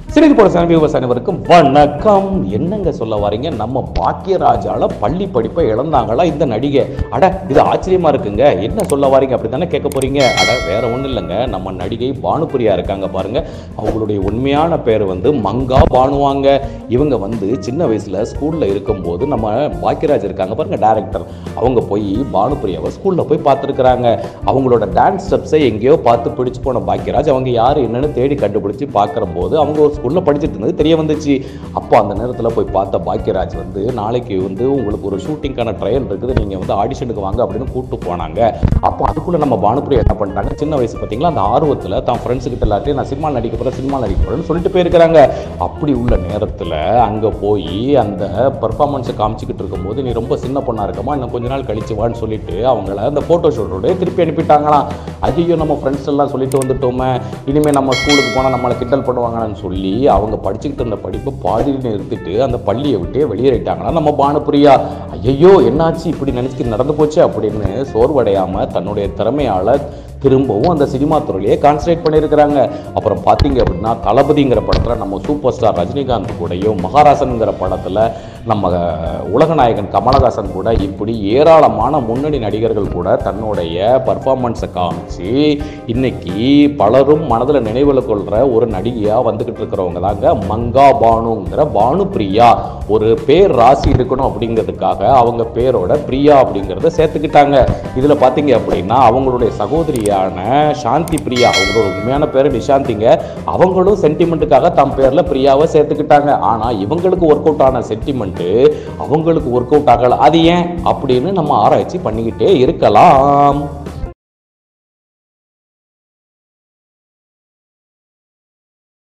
சிறிது போல சன விவசாய அனைவருக்கும் வணக்கம் என்னங்க சொல்ல வரீங்க நம்ம பாக்கியராஜால பள்ளி படிப்பை இழந்தாங்களா இந்த நடிகை அட இது ஆச்சரியமா இருக்குங்க என்ன சொல்ல வரீங்க அப்படி தானே கேட்க போறீங்க அட வேற ஒண்ணும் இல்லைங்க நம்ம நடிகை பானுபிரியா இருக்காங்க பாருங்க அவங்களுடைய உண்மையான பேர் வந்து மங்கா பானுவாங்க இவங்க வந்து சின்ன வயசுல ஸ்கூல்ல இருக்கும்போது நம்ம பாக்கியராஜ் இருக்காங்க பாருங்க டேரக்டர் அவங்க போய் பானுபிரியாவை ஸ்கூல்ல போய் பார்த்துருக்குறாங்க அவங்களோட டான்ஸ் ஸ்டெப்ஸை எங்கேயோ பார்த்து பிடிச்சு போன பாக்கியராஜ் அவங்க யார் என்னன்னு தேடி கண்டுபிடிச்சு பார்க்குற போது அவங்க ஒரு ஸ்கூலில் படிச்சுட்டு இருந்தது தெரிய வந்துச்சு அப்போ அந்த நேரத்தில் போய் பார்த்த பாக்கியராஜ் வந்து நாளைக்கு வந்து உங்களுக்கு ஒரு ஷூட்டிங்கான ட்ரையல் இருக்குது நீங்கள் வந்து ஆடிஷனுக்கு வாங்க அப்படின்னு கூப்பிட்டு போனாங்க அப்போ அதுக்குள்ளே நம்ம பானுபிரியா என்ன பண்ணிட்டாங்க சின்ன வயசு பார்த்தீங்களா அந்த ஆர்வத்தில் தான் ஃப்ரெண்ட்ஸ் கிட்ட எல்லாத்தையும் நான் சினிமா நடிக்க போகிறேன் சினிமா நடிக்க போகிறேன்னு சொல்லிட்டு போயிருக்கிறாங்க அப்படி உள்ள நேரத்தில் அங்கே போய் அந்த பர்ஃபார்மன்ஸை காமிச்சிக்கிட்டு இருக்கும்போது நீ ரொம்ப சின்ன பொண்ணாக இருக்கமா இன்னும் கொஞ்ச நாள் கழிச்சு வான்னு சொல்லிட்டு அவங்கள அந்த ஃபோட்டோ ஷூட்டோட திருப்பி அனுப்பிட்டாங்களாம் ஐயோ நம்ம ஃப்ரெண்ட்ஸ் எல்லாம் சொல்லிட்டு வந்துட்டோமே இனிமேல் நம்ம ஸ்கூலுக்கு போனால் நம்மளை கிண்டல் பண்ணுவாங்கன்னு சொல்லி அவங்க படிச்சுக்கிட்டு இருந்த படிப்பு பாதியில் நிறுத்திட்டு அந்த பள்ளியை விட்டே வெளியேறிட்டாங்களா நம்ம பானுப்பிரியா ஐயோ என்னாச்சு இப்படி நினச்சிக்கிட்டு நடந்து போச்சு அப்படின்னு சோர்வடையாமல் தன்னுடைய திறமையால் திரும்பவும் அந்த சினிமா துறையிலேயே கான்சன்ட்ரேட் பண்ணியிருக்கிறாங்க அப்புறம் பார்த்தீங்க அப்படின்னா தளபதிங்கிற படத்தில் நம்ம சூப்பர் ஸ்டார் ரஜினிகாந்த் கூடயும் மகாராசன்ங்கிற படத்தில் நம்ம உலகநாயகன் கமலஹாசன் கூட இப்படி ஏராளமான முன்னணி நடிகர்கள் கூட தன்னுடைய பர்ஃபார்மன்ஸை காமிச்சு இன்னைக்கு பலரும் மனதில் நினைவில் கொள்கிற ஒரு நடிகையாக வந்துக்கிட்டு இருக்கிறவங்க தாங்க மங்கா பானுங்கிற பானு பிரியா ஒரு பேர் ராசி இருக்கணும் அப்படிங்கிறதுக்காக அவங்க பேரோட பிரியா அப்படிங்கிறத சேர்த்துக்கிட்டாங்க இதில் பார்த்தீங்க அப்படின்னா அவங்களுடைய சகோதரியான சாந்தி பிரியா அவங்களோட உண்மையான பேர் நிஷாந்திங்க அவங்களும் சென்டிமெண்ட்டுக்காக தம் பேரில் பிரியாவை சேர்த்துக்கிட்டாங்க ஆனால் இவங்களுக்கு ஒர்க் அவுட் ஆன சென்டிமெண்ட்டு அவங்களுக்கு ஒர்க் அவுட் ஆகலை அது ஏன் அப்படின்னு நம்ம ஆராய்ச்சி பண்ணிக்கிட்டே இருக்கலாம்